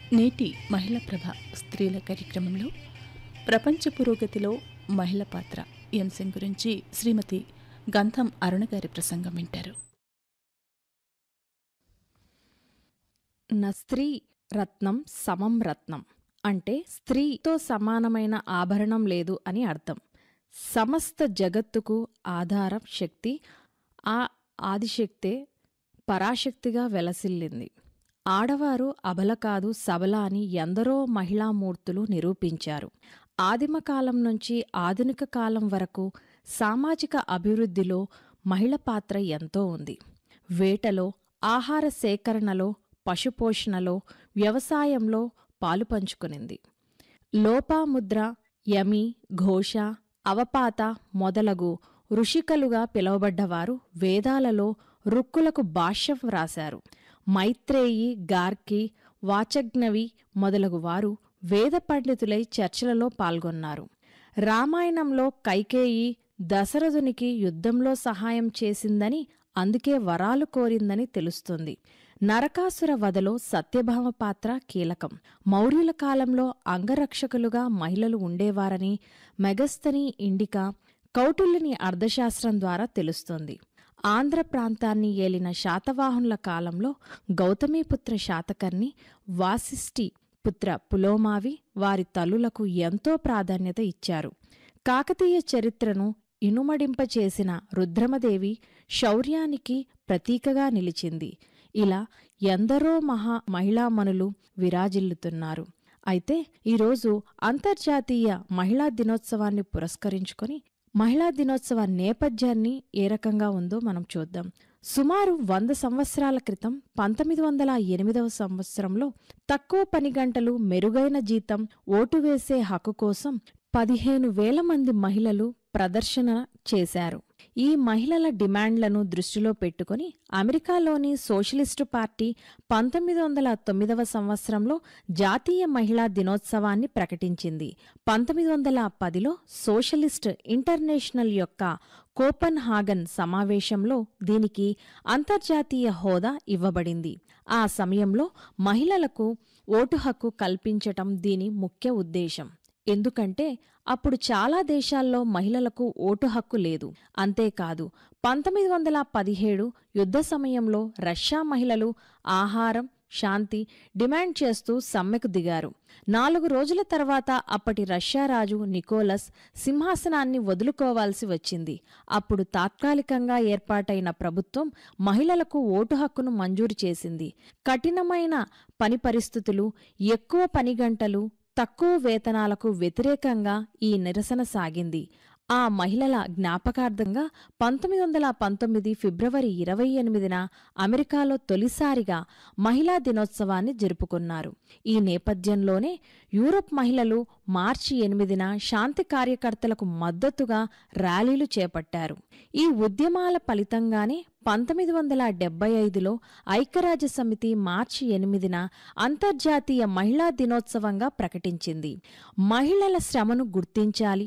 నేటి మహిళా ప్రభ స్త్రీల కార్యక్రమంలో ప్రపంచ పురోగతిలో మహిళ పాత్ర ఈ అంశం గురించి శ్రీమతి గంధం అరుణ గారి ప్రసంగం వింటారు నా స్త్రీ రత్నం సమం రత్నం అంటే స్త్రీతో సమానమైన ఆభరణం లేదు అని అర్థం సమస్త జగత్తుకు ఆధారం శక్తి ఆ ఆదిశక్తే పరాశక్తిగా వెలసిల్లింది ఆడవారు అబల కాదు సబల అని ఎందరో మహిళామూర్తులు నిరూపించారు ఆదిమ కాలం నుంచి ఆధునిక కాలం వరకు సామాజిక అభివృద్ధిలో మహిళ పాత్ర ఎంతో ఉంది వేటలో ఆహార సేకరణలో పశుపోషణలో వ్యవసాయంలో పాలు పంచుకునింది లోపాముద్ర యమి ఘోష అవపాత మొదలగు ఋషికలుగా పిలువబడ్డవారు వేదాలలో రుక్కులకు భాష్యం వ్రాశారు మైత్రేయి గార్కి వాచజ్ఞవి మొదలగు వారు వేద పండితులై చర్చలలో పాల్గొన్నారు రామాయణంలో కైకేయి దశరథునికి యుద్ధంలో సహాయం చేసిందని అందుకే వరాలు కోరిందని తెలుస్తుంది నరకాసుర వధలో సత్యభామ పాత్ర కీలకం మౌర్యుల కాలంలో అంగరక్షకులుగా మహిళలు ఉండేవారని మెగస్తని ఇండికా కౌటిల్యుని అర్థశాస్త్రం ద్వారా తెలుస్తోంది ఆంధ్ర ప్రాంతాన్ని ఏలిన శాతవాహనుల కాలంలో గౌతమీపుత్ర శాతకర్ణి వాసిష్ఠి పుత్ర పులోమావి వారి తల్లులకు ఎంతో ప్రాధాన్యత ఇచ్చారు కాకతీయ చరిత్రను ఇనుమడింపచేసిన రుద్రమదేవి శౌర్యానికి ప్రతీకగా నిలిచింది ఇలా ఎందరో మహా మహిళామణులు విరాజిల్లుతున్నారు అయితే ఈరోజు అంతర్జాతీయ మహిళా దినోత్సవాన్ని పురస్కరించుకొని మహిళా దినోత్సవ నేపథ్యాన్ని ఏ రకంగా ఉందో మనం చూద్దాం సుమారు వంద సంవత్సరాల క్రితం పంతొమ్మిది వందల ఎనిమిదవ సంవత్సరంలో తక్కువ పని గంటలు మెరుగైన జీతం ఓటు వేసే హక్కు కోసం పదిహేను వేల మంది మహిళలు ప్రదర్శన చేశారు ఈ మహిళల డిమాండ్లను దృష్టిలో పెట్టుకుని అమెరికాలోని సోషలిస్టు పార్టీ పంతొమ్మిది వందల తొమ్మిదవ సంవత్సరంలో జాతీయ మహిళా దినోత్సవాన్ని ప్రకటించింది పంతొమ్మిది వందల పదిలో సోషలిస్ట్ ఇంటర్నేషనల్ యొక్క కోపన్ హాగన్ సమావేశంలో దీనికి అంతర్జాతీయ హోదా ఇవ్వబడింది ఆ సమయంలో మహిళలకు ఓటు హక్కు కల్పించటం దీని ముఖ్య ఉద్దేశం ఎందుకంటే అప్పుడు చాలా దేశాల్లో మహిళలకు ఓటు హక్కు లేదు అంతేకాదు పంతొమ్మిది వందల పదిహేడు యుద్ధ సమయంలో రష్యా మహిళలు ఆహారం శాంతి డిమాండ్ చేస్తూ సమ్మెకు దిగారు నాలుగు రోజుల తర్వాత అప్పటి రష్యా రాజు నికోలస్ సింహాసనాన్ని వదులుకోవాల్సి వచ్చింది అప్పుడు తాత్కాలికంగా ఏర్పాటైన ప్రభుత్వం మహిళలకు ఓటు హక్కును మంజూరు చేసింది కఠినమైన పని పరిస్థితులు ఎక్కువ పని గంటలు తక్కువ వేతనాలకు వ్యతిరేకంగా ఈ నిరసన సాగింది ఆ మహిళల జ్ఞాపకార్థంగా పంతొమ్మిది వందల పంతొమ్మిది ఫిబ్రవరి ఇరవై ఎనిమిదిన అమెరికాలో తొలిసారిగా మహిళా దినోత్సవాన్ని జరుపుకున్నారు ఈ నేపథ్యంలోనే యూరప్ మహిళలు మార్చి ఎనిమిదిన శాంతి కార్యకర్తలకు మద్దతుగా ర్యాలీలు చేపట్టారు ఈ ఉద్యమాల ఫలితంగానే పంతొమ్మిది వందల డెబ్బై ఐదులో ఐక్యరాజ్య సమితి మార్చి ఎనిమిదిన అంతర్జాతీయ మహిళా దినోత్సవంగా ప్రకటించింది మహిళల శ్రమను గుర్తించాలి